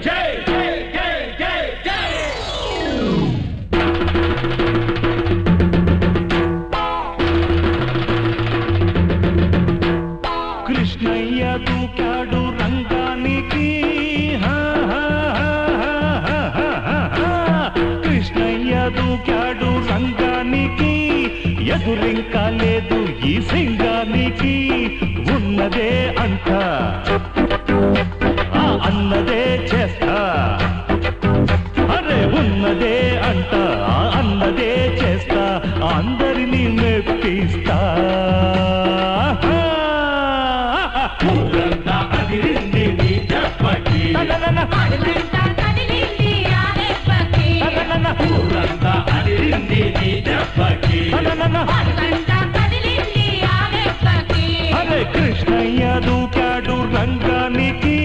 జై జై జై జై జై కృష్ణయ్య దూకాడు రంగానికి హా, హా, హా, హా, హా, హా, హా. కృష్ణయ్య దూకాడు రంగానికి ఎదురింకా లేదు ఈ సింగానికి ఉన్నదే అంట ఆ అన్నదే చేస్తా అరే ఉన్నదే అంట ఆ అన్నదే చేస్తా అందరినీ మెప్పిస్తా ఊరంతా అదిరింది నీ దెబ్బకి అడుగంటా కదిలింది ఆ దెబ్బకి ఊరంతా అదిరింది నీ దెబ్బకి అడుగంటా కదిలింది ఆ దెబ్బకి అరే కృష్ణయ్య దూకాడు రంగానికి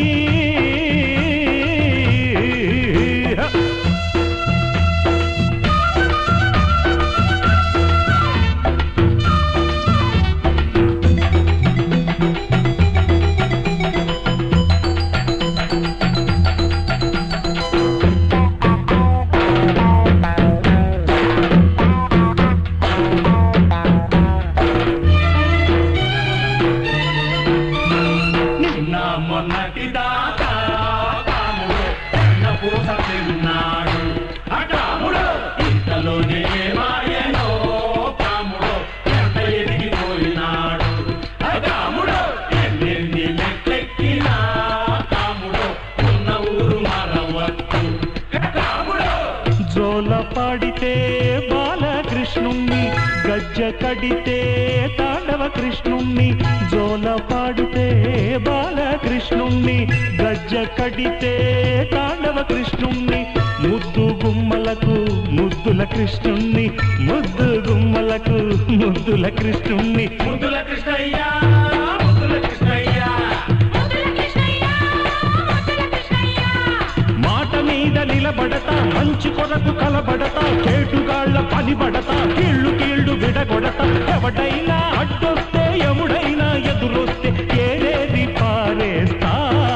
నిన్న మొన్నటి దాకా రాముడు చిన్న పూస తిన్నాడు అటాముడు ఇంతలోనే ఏమాయనో రాముడు ఎంత ఎదిగిపోయినాడు అటాముడు ఎన్నెన్ని మెట్లెక్కినా రాముడు ఉన్న ఊరు మరవద్దు రాముడు జోల పాడితే బాలకృష్ణుణ్ణి గజ్జ కడితే తాండవ కృష్ణుణ్ణి జోల పాడితే బాలకృష్ణుణ్ణి గజ్జ కడితే తాండవ కృష్ణుణ్ణి ముద్దు గుమ్మలకు ముద్దుల కృష్ణుణ్ణి ముద్దు గుమ్మలకు ముద్దుల కృష్ణుణ్ణి ముద్దుల కృష్ణయ్య ముద్దుల కృష్ణయ్య ముద్దుల కృష్ణయ్య ముద్దుల కృష్ణయ్య మాట మీద నిలబడతా మంచి కొరకు కలబడతా కేటుగాళ్ల పనిబడతా కీళ్లు కీళ్లు విడగొడతా ఎవడైనా అడ్డొస్తే ఎముడైనా ఎదురొస్తే ఏరేది పారేస్తా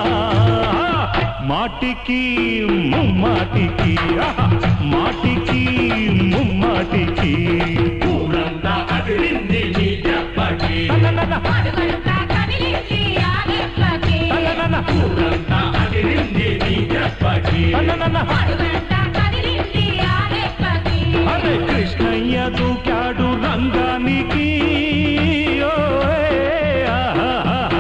మాటికి ముమ్మాటికి ఆహా! మాటికి ముమ్మాటికి ఊరంతా అదిరింది నీ దెబ్బకి తననన, అడుగంటా కదిలింది ఆ దెబ్బకి తననన, ఊరంతా అదిరింది నీ దెబ్బకి తననన. అడుగంటా కదిలింది ఆ దెబ్బకి అరే కృష్ణయ్య దూకాడు రంగానికి ఓ, ఏ, ఆహాహాహా.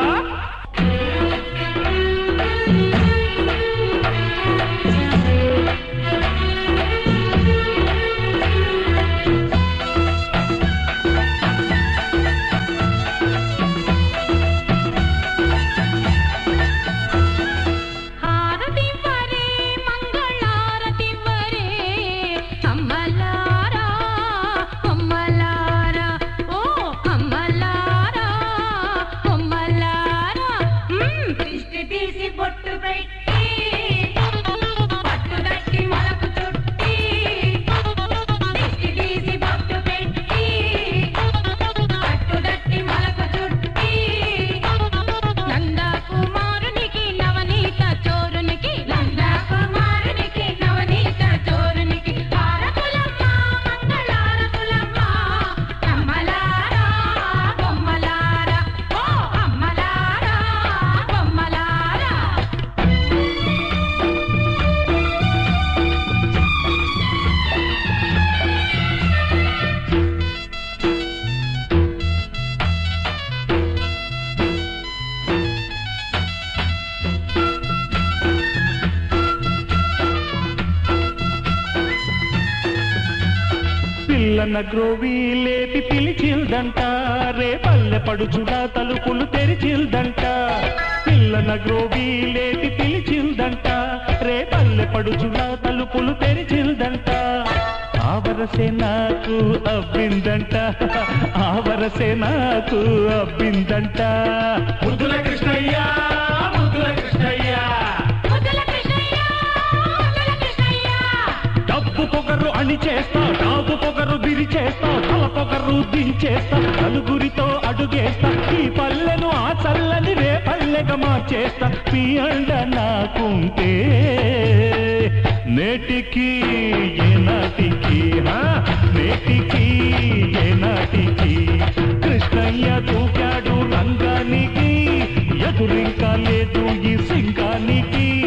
హారతివ్వరే మంగళారతివ్వరే అమ్మలారా అమ్మలారా ఓ అమ్మలారా అమ్మలారా మ్మ్. దిష్టి తీసి బొట్టు పెట్టి పట్టు దట్టి మొలకు చుట్టి దిష్టి తీసి బొట్టు పెట్టి పట్టు దట్టి మొలకు చుట్టి నందా కుమారునికి నవనీత చోరునికి నందా కుమారునికి నవనీత చోరునికి హారతులమ్మ మంగళారతులమ్మ అమ్మలారా బొమ్మలారా ఓ అమ్మలారా బొమ్మలారా పిల్లన గ్రోవి లేపి పిలిచిల్దంట రే పల్లె పడుచుడా తలుపులు తెరిచిల్దంట పిల్లన గ్రోవి లేపి పిలిచిల్దంట రే పల్లె పడుచుడా తలుపులు తెరిచిల్దంట ఆవరసే నాకు అబ్బిందంట ఆవరసే నాకు అబ్బిందంట ముద్దుల కృష్ణయ్య ముద్దుల కృష్ణయ్య ముద్దుల కృష్ణయ్య ముద్దుల కృష్ణయ్య డబ్బు పొగరు అని చేస్తా డాబు పొగరు విరిచేస్తా తల పొగరు దించేస్తా నలుగురితో అడుగేస్తా ఈ పల్లెను ఆ చల్లని రే పల్లె తెగ మార్చేస్తా మీ అండ నాకుంటే నేటికి ఏనాటికి హా? నేటికి ఏనాటికి కృష్ణయ్య దూకాడు రంగానికి ఎదురింకా లేదు ఈ సింగానికి